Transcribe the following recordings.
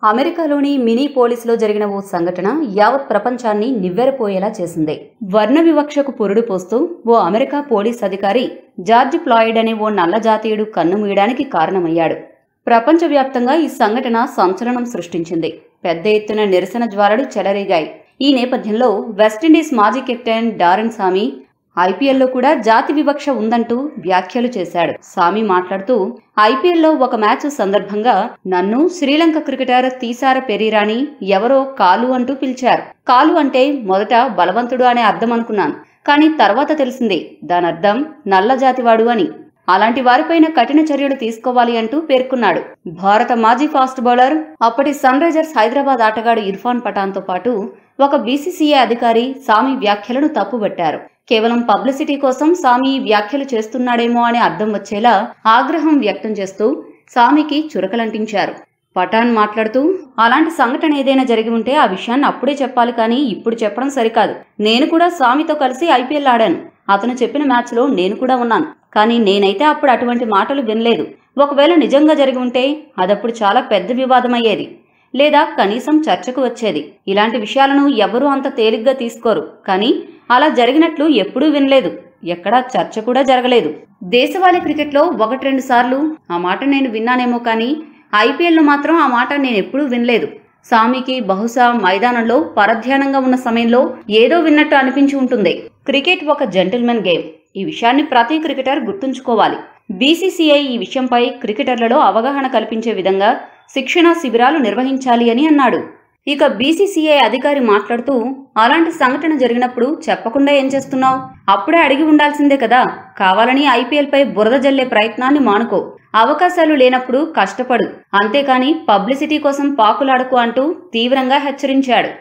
అమెరికాలోని మినీ పోలీసులో జరిగిన ఓ సంఘటన యావత్ ప్రపంచాన్ని నివ్వెరపోయేలా చేసింది వర్ణ వివక్షకు పురుడు పోస్తూ ఓ అమెరికా పోలీస్ అధికారి జార్జ్ ఫ్లాయిడ్ అనే ఓ నల్ల జాతీయుడు కన్ను మూయడానికి కారణమయ్యాడు ప్రపంచవ్యాప్తంగా ఈ సంఘటన సంచలనం సృష్టించింది పెద్ద ఎత్తున నిరసన జ్వాలలు చెలరేగాయి ఈ నేపథ్యంలో వెస్టిండీస్ మాజీ కెప్టెన్ డారెన్ సామి ఐపీఎల్లో కూడా జాతి వివక్ష ఉందంటూ వ్యాఖ్యలు చేశాడు సామి మాట్లాడుతూ ఐపీఎల్లో ఒక మ్యాచ్ సందర్భంగా నన్ను శ్రీలంక క్రికెటర్ తీసార పెరీరాని ఎవరో కాలు అంటూ పిలిచారు కాలు అంటే మొదట బలవంతుడు అనే అర్థం అనుకున్నాను కానీ తర్వాత తెలిసింది దానర్థం నల్ల జాతివాడు అని అలాంటి వారిపైన కఠిన చర్యలు తీసుకోవాలి అంటూ పేర్కొన్నాడు భారత మాజీ ఫాస్ట్ బౌలర్ అప్పటి సన్ రైజర్స్ హైదరాబాద్ ఆటగాడు ఇర్ఫాన్ పఠాన్తో పాటు ఒక బీసీసీఐ అధికారి సామి వ్యాఖ్యలను తప్పుబట్టారు కేవలం పబ్లిసిటీ కోసం సామి ఈ వ్యాఖ్యలు చేస్తున్నాడేమో అనే అర్థం వచ్చేలా ఆగ్రహం వ్యక్తం చేస్తూ సామికి చురకలంటించారు పఠాన్ మాట్లాడుతూ అలాంటి సంఘటన ఏదైనా జరిగి ఉంటే ఆ విషయాన్ని అప్పుడే చెప్పాలి కానీ ఇప్పుడు చెప్పడం సరికాదు నేను కూడా సామితో కలిసి ఐపీఎల్ ఆడాను అతను చెప్పిన మ్యాచ్లో నేను కూడా ఉన్నాను కానీ నేనైతే అప్పుడు అటువంటి మాటలు వినలేదు ఒకవేళ నిజంగా జరిగి ఉంటే అదప్పుడు చాలా పెద్ద వివాదమయ్యేది లేదా కనీసం చర్చకు వచ్చేది ఇలాంటి విషయాలను ఎవరూ అంత తేలిగ్గా తీసుకోరు కానీ అలా జరిగినట్లు ఎప్పుడూ వినలేదు ఎక్కడా చర్చ కూడా జరగలేదు దేశవాళీ క్రికెట్లో ఒకటి రెండు సార్లు ఆ మాట నేను విన్నానేమో కానీ ఐపీఎల్లో మాత్రం ఆ మాట నేను ఎప్పుడూ వినలేదు సామికి బహుశా మైదానంలో పరధ్యానంగా ఉన్న సమయంలో ఏదో విన్నట్టు అనిపించి ఉంటుంది క్రికెట్ ఒక జెంటిల్మెన్ గేమ్ ఈ విషయాన్ని ప్రతి క్రికెటర్ గుర్తుంచుకోవాలి బీసీసీఐ ఈ విషయంపై క్రికెటర్లలో అవగాహన కల్పించే విధంగా శిక్షణా శిబిరాలు నిర్వహించాలి అని అన్నాడు ఇక బీసీసీఐ అధికారి మాట్లాడుతూ అలాంటి సంఘటన జరిగినప్పుడు చెప్పకుండా ఏం చేస్తున్నావు అప్పుడే అడిగి ఉండాల్సిందే కదా కావాలని ఐపీఎల్ పై బురద జల్లే ప్రయత్నాన్ని మానుకో అవకాశాలు లేనప్పుడు కష్టపడు అంతేకాని పబ్లిసిటీ కోసం పాకులాడుకో అంటూ తీవ్రంగా హెచ్చరించాడు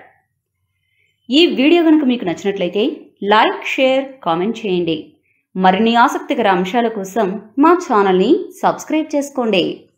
ఈ వీడియో కనుక మీకు నచ్చినట్లయితే లైక్ షేర్ కామెంట్ చేయండి మరిన్ని ఆసక్తికర అంశాల కోసం మా ఛానల్ని సబ్స్క్రైబ్ చేసుకోండి